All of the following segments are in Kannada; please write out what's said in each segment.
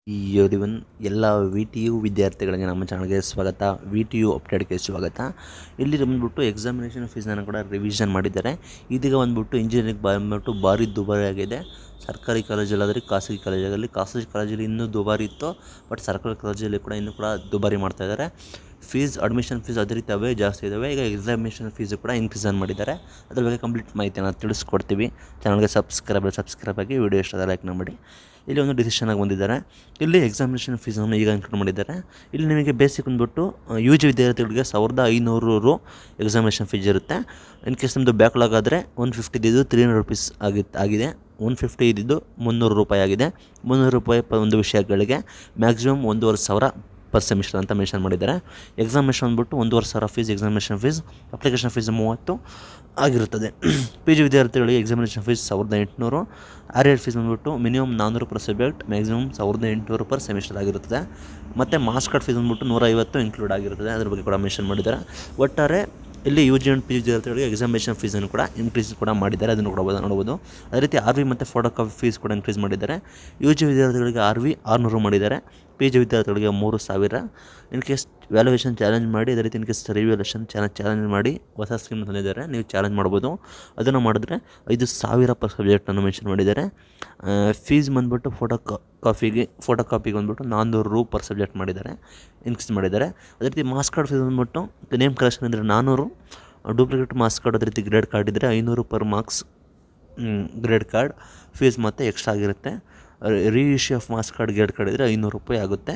ಇವನ್ ಎಲ್ಲ ವಿ ಟಿ ಯು ವಿದ್ಯಾರ್ಥಿಗಳಿಗೆ ನಮ್ಮ ಚಾನಲ್ಗೆ ಸ್ವಾಗತ ವಿ ಟಿ ಯು ಅಪ್ಡೇಟ್ಗೆ ಸ್ವಾಗತ ಇಲ್ಲಿ ಬಂದ್ಬಿಟ್ಟು ಎಕ್ಸಾಮಿನೇಷನ್ ಫೀಸನ್ನು ಕೂಡ ರಿವಿಷನ್ ಮಾಡಿದ್ದಾರೆ ಇದೀಗ ಬಂದ್ಬಿಟ್ಟು ಇಂಜಿನಿಯರಿಂಗ್ ಬಂದ್ಬಿಟ್ಟು ಭಾರಿ ದುಬಾರಿ ಆಗಿದೆ ಸರ್ಕಾರಿ ಕಾಲೇಜಲ್ಲಾದರೆ ಖಾಸಗಿ ಕಾಲೇಜಲ್ಲಿ ಖಾಸಗಿ ಕಾಲೇಜಲ್ಲಿ ಇನ್ನೂ ದುಬಾರಿ ಇತ್ತು ಬಟ್ ಸರ್ಕಾರಿ ಕಾಲೇಜಲ್ಲಿ ಕೂಡ ಇನ್ನೂ ಕೂಡ ದುಬಾರಿ ಮಾಡ್ತಾ ಇದ್ದಾರೆ ಫೀಸ್ ಅಡ್ಮಿಷನ್ ಫೀಸ್ ಅದೇ ರೀತಿ ಅವೇ ಜಾಸ್ತಿ ಇದ್ದಾವೆ ಈಗ ಎಕ್ಸಾಮಿನೇಷನ್ ಫೀಸು ಕೂಡ ಇನ್ಕ್ರೀಸನ್ ಮಾಡಿದ್ದಾರೆ ಅದ್ರ ಬಗ್ಗೆ ಕಂಪ್ಲೀಟ್ ಮಾಹಿತಿಯನ್ನು ತಿಳಿಸ್ಕೊಡ್ತೀವಿ ಚಾನಲ್ಗೆ ಸಬ್ಸ್ಕ್ರೈಬ್ ಸಬ್ಸ್ಕ್ರೈಬ್ ಆಗಿ ವಿಡಿಯೋ ಇಷ್ಟ ಲೈಕ್ ಮಾಡಿ ಇಲ್ಲಿ ಒಂದು ಡಿಸಿಷನ್ ಆಗಿ ಬಂದಿದ್ದಾರೆ ಇಲ್ಲಿ ಎಕ್ಸಾಮಿನೇಷನ್ ಫೀಸನ್ನು ಈಗ ಇನ್ಕ್ಲೂಡ್ ಮಾಡಿದ್ದಾರೆ ಇಲ್ಲಿ ನಿಮಗೆ ಬೇಸಿಕ್ ಬಂದ್ಬಿಟ್ಟು ಯು ಜಿ ವಿದ್ಯಾರ್ಥಿಗಳಿಗೆ ಸಾವಿರದ ಐನೂರು ರು ಎಕ್ಸಾಮಿನೇಷನ್ ಫೀಸ್ ಇರುತ್ತೆ ಇನ್ ಕೇಸ್ ನಿಮ್ಮದು ಬ್ಯಾಕ್ಲಾಗ್ ಆದರೆ ಒನ್ ಫಿಫ್ಟಿ ಇದ್ದಿದ್ದು ತ್ರೀ ಹಂಡ್ರೆಡ್ ರುಪೀಸ್ ಆಗಿ ಆಗಿದೆ ಒನ್ ಫಿಫ್ಟಿ ಇದ್ದಿದ್ದು ಮುನ್ನೂರು ರೂಪಾಯಿ ಆಗಿದೆ ಮುನ್ನೂರು ರೂಪಾಯಿ ಪ ಒಂದು ವಿಷಯಗಳಿಗೆ ಮ್ಯಾಕ್ಸಿಮಮ್ ಒಂದೂವರೆ ಸಾವಿರ ಪರ್ ಸೆಮಿಸ್ಟರ್ ಅಂತ ಮೆನ್ಷನ್ ಮಾಡಿದ್ದಾರೆ ಎಕ್ಸಾಮಿನೇಷನ್ ಬಂದ್ಬಿಟ್ಟು ಒಂದೂವರೆ ಸಾವಿರ fees examination fees application fees ಮೂವತ್ತು ಆಗಿರುತ್ತದೆ ಪಿ ಜಿ ವಿದ್ಯಾರ್ಥಿಗಳಿಗೆ ಎಕ್ಸಾಮಿನೇಷನ್ ಫೀಸ್ ಸಾವಿರದ ಎಂಟುನೂರು ಆರ್ ಎಡ್ ಫೀಸ್ ಬಂದ್ಬಿಟ್ಟು ಮಿನಿಮಮ್ ನಾನ್ನೂರು ಪರ್ ಸಬ್ಜೆಕ್ಟ್ ಮ್ಯಾಕ್ಸಿಮಮ್ ಸಾವಿರದ ಎಂಟುನೂರು ಪರ್ ಸೆಮಿಸ್ಟರ್ ಆಗಿರುತ್ತದೆ ಮತ್ತು ಮಾರ್ಕ್ಸ್ ಕಾರ್ಡ್ ಫೀಸ್ ಬಂದ್ಬಿಟ್ಟು ನೂರೈವತ್ತು ಇನ್ಕ್ಲೂಡ್ ಆಗಿರುತ್ತದೆ ಅದ್ರ ಬಗ್ಗೆ ಕೂಡ ಮೆನ್ಷನ್ ಮಾಡಿದ್ದಾರೆ ಒಟ್ಟಾರೆ ಇಲ್ಲಿ U G and P G ವಿದ್ಯಾರ್ಥಿಗಳಿಗೆ ಎಕ್ಸಾಮಿನೇಷನ್ ಫೀಸನ್ನು ಕೂಡ ಇನ್ಕ್ರೀಸ್ ಕೂಡ ಮಾಡಿದ್ದಾರೆ ಅದನ್ನು ಕೂಡ ನೋಡ್ಬೋದು ಅದೇ ರೀತಿ ಆರ್ ವಿ ಮತ್ತು ಫೋಟೋ ಕಾಪಿ ಫೀಸ್ ಕೂಡ ಇನ್ಕ್ರೀಸ್ ಮಾಡಿದ್ದಾರೆ ಯು ಜಿ ವಿದ್ಯಾರ್ಥಿಗಳಿಗೆ ಆರ್ ವಿ ಆರುನೂರು ಮಾಡಿದ್ದಾರೆ ಪಿ ಜಿ ವಿದ್ಯಾರ್ಥಿಗಳಿಗೆ ಮೂರು ಸಾವಿರ ಇನ್ ಕೇಸ್ ವ್ಯಾಲ್ಯೂಯೇಷನ್ ಚಾಲೆಂಜ್ ಮಾಡಿ ಅದೇ ರೀತಿ in case revaluation challenge challenge ಮಾಡಿ ಹೊಸ ಸ್ಕೀಮ್ ತಂದಿದ್ದಾರೆ ನೀವು ಚಾಲೆಂಜ್ ಮಾಡ್ಬೋದು ಅದನ್ನು ಮಾಡಿದ್ರೆ ಐದು ಸಾವಿರ ಪರ್ ಸಬ್ಜೆಕ್ಟನ್ನು ಮೆನ್ಷನ್ ಮಾಡಿದ್ದಾರೆ ಫೀಸ್ ಬಂದ್ಬಿಟ್ಟು ಫೋಟೋ ಕಾಪಿಗೆ ಫೋಟೋ ಕಾಪಿಗೆ ಬಂದ್ಬಿಟ್ಟು ನಾನ್ನೂರು ರು ಪರ್ ಸಬ್ಜೆಕ್ಟ್ ಮಾಡಿದ್ದಾರೆ ಇನ್ಕ್ರೀಸ್ ಮಾಡಿದ್ದಾರೆ ಅದೇ ರೀತಿ ಮಾರ್ಕ್ಸ್ ಕಾರ್ಡ್ ಫೀಸ್ ಬಂದ್ಬಿಟ್ಟು ನೇಮ್ ಕಲೆಕ್ಷನ್ ಅಂದರೆ ನಾನ್ನೂರು ಡೂಪ್ಲಿಕೇಟ್ ಮಾರ್ಕ್ಸ್ ಕಾರ್ಡ್ ಅದೇ ರೀತಿ ಗ್ರೇಡ್ ಕಾರ್ಡ್ ಇದ್ದರೆ ಐನೂರು per marks grade card fees ಮತ್ತು ಎಕ್ಸ್ಟ್ರಾ ಆಗಿರುತ್ತೆ reissue of marks card grade card ಇದ್ದರೆ ಐನೂರು ರೂಪಾಯಿ ಆಗುತ್ತೆ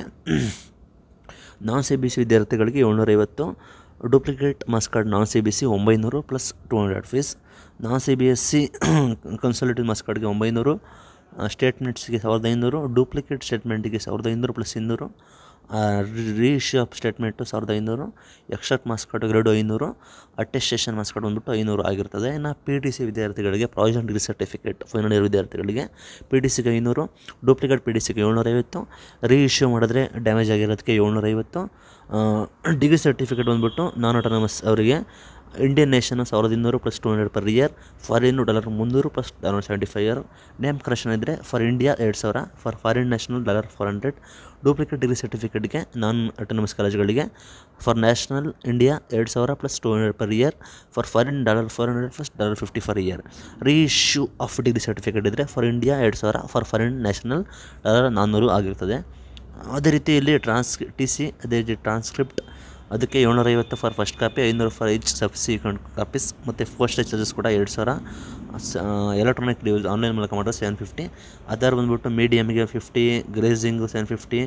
ನಾನ್ ಸಿ ಬಿ ಸಿ ವಿದ್ಯಾರ್ಥಿಗಳಿಗೆ ಏಳ್ನೂರೈವತ್ತು duplicate marks card non C B C ಒಂಬೈನೂರು plus two hundred fees non C B S C consultative marks ಕಾರ್ಡ್ಗೆ ಒಂಬೈನೂರು ಸ್ಟೇಟ್ಮೆಂಟ್ಸ್ಗೆ ಸಾವಿರದ ಐನೂರು ಡೂಪ್ಲಿಕೇಟ್ ಸ್ಟೇಟ್ಮೆಂಟಿಗೆ ಸಾವಿರದ ಐನೂರು ಪ್ಲಸ್ ಇನ್ನೂರು ರೀ ಇಶ್ಯೂ ಆಫ್ ಸ್ಟೇಟ್ಮೆಂಟು ಸಾವಿರದ ಐನೂರು ಎಕ್ಸ್ಟ್ರಾಟ್ ಮಾರ್ಕ್ಸ್ ಕಾರ್ಡ್ ಎರಡು ಐನೂರು ಅಟೆಸ್ಟೇಷನ್ ಮಾರ್ಕ್ಸ್ ಕಾರ್ಡ್ ಬಂದ್ಬಿಟ್ಟು ಐನೂರು ಆಗಿರ್ತದೆ ಇನ್ನು ಪಿ ಟಿ ಸಿ ವಿದ್ಯಾರ್ಥಿಗಳಿಗೆ provision degree certificate final year ವಿದ್ಯಾರ್ಥಿಗಳಿಗೆ ಪಿ ಟಿ ಸಿಗೆ ಐನೂರು ಡೂಪ್ಲಿಕೇಟ್ ಪಿ ಟಿ ಸಿಗೆ ಏಳ್ನೂರೈವತ್ತು ರೀ ಇಶ್ಯೂ ಮಾಡಿದ್ರೆ ಡ್ಯಾಮೇಜ್ ಆಗಿರೋದಕ್ಕೆ ಏಳ್ನೂರೈವತ್ತು ಡಿಗ್ರಿ ಸರ್ಟಿಫಿಕೇಟ್ ಬಂದ್ಬಿಟ್ಟು ನಾನ್ ಆಟೋನಮಸ್ ಅವರಿಗೆ ಇಂಡಿಯನ್ ನೇಷನ್ ಸಾವಿರದ ಇನ್ನೂರು plus two hundred per year foreign dollar ಮುನ್ನೂರು plus dollar seventy five year name correction ಇದ್ದರೆ ಫಾರ್ ಇಂಡಿಯಾ ಎರಡು ಸಾವಿರ for foreign national dollar four hundred duplicate degree ಸರ್ಟಿಫಿಕೇಟ್ಗೆ ನಾನ್ ಆಟೋನಮಸ್ ಕಾಲೇಜ್ಗಳಿಗೆ ಫಾರ್ ನ್ಯಾಷನಲ್ ಇಂಡಿಯಾ ಎರಡು ಸಾವಿರ plus two hundred per year for foreign dollar four hundred plus dollar fifty per year ರೀ ಇಶ್ಯೂ ಆಫ್ ಡಿಗ್ರಿ ಸರ್ಟಿಫಿಕೇಟ್ ಇದ್ದರೆ ಫಾರ್ ಇಂಡಿಯಾ ಎರಡು ಸಾವಿರ ಫಾರ್ ಫಾರಿನ್ ನ್ಯಾಷನಲ್ ಡಾಲರ್ ನಾನ್ನೂರು ಆಗಿರ್ತದೆ ಅದೇ ರೀತಿ ಇಲ್ಲಿ ಟ್ರಾನ್ಸ್ ಟಿ ಸಿ ಅದೇ ರೀತಿ ಟ್ರಾನ್ಸ್ಕ್ರಿಪ್ಟ್ ಅದಕ್ಕೆ ಏಳ್ನೂರೈವತ್ತು ಫಾರ್ ಫಸ್ಟ್ ಕಾಪಿ ಐನೂರು ಫಾರ್ ಈಚ್ ಸಬ್ಸಿಕ್ವೆಂಟ್ ಕಾಪೀಸ್ ಮತ್ತು ಪೋಸ್ಟೇಜ್ ಚಾರ್ಜಸ್ ಕೂಡ ಎರಡು ಸಾವಿರ ಎಲೆಕ್ಟ್ರಾನಿಕ್ ಡಿವೈಸ್ ಆನ್ಲೈನ್ ಮೂಲಕ ಮಾಡಿದ್ರೆ ಸೆವೆನ್ ಫಿಫ್ಟಿ ಅದರ್ ಬಂದ್ಬಿಟ್ಟು ಮೀಡಿಯಮ್ಗೆ ಫಿಫ್ಟಿ ಗ್ರೇಸಿಂಗು seven fifty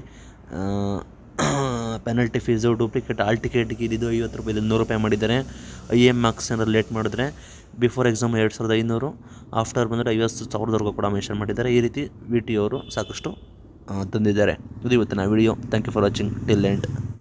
penalty fees duplicate hall ಟಿಕೆಟ್ಗೆ ಇದು ಐವತ್ತು ರೂಪಾಯಿ ನೂರು ರೂಪಾಯಿ ಮಾಡಿದ್ದಾರೆ ಐ ಎಮ್ ಮಾರ್ಕ್ಸ್ ಏನಾದ್ರು ಲೇಟ್ ಮಾಡಿದ್ರೆ ಬಿಫೋರ್ ಎಕ್ಸಾಮ್ ಎರಡು ಸಾವಿರದ ಐನೂರು ಆಫ್ಟರ್ ಬಂದರೆ ಐವತ್ತು ಸಾವಿರದವರೆಗೂ ಕೂಡ ಮೆನ್ಷನ್ ಮಾಡಿದ್ದಾರೆ ಈ ರೀತಿ ವಿ ಟಿ ಅವರು ಸಾಕಷ್ಟು ತಂದಿದ್ದಾರೆ ಇದು ಇವತ್ತಿನ video thank you for watching till end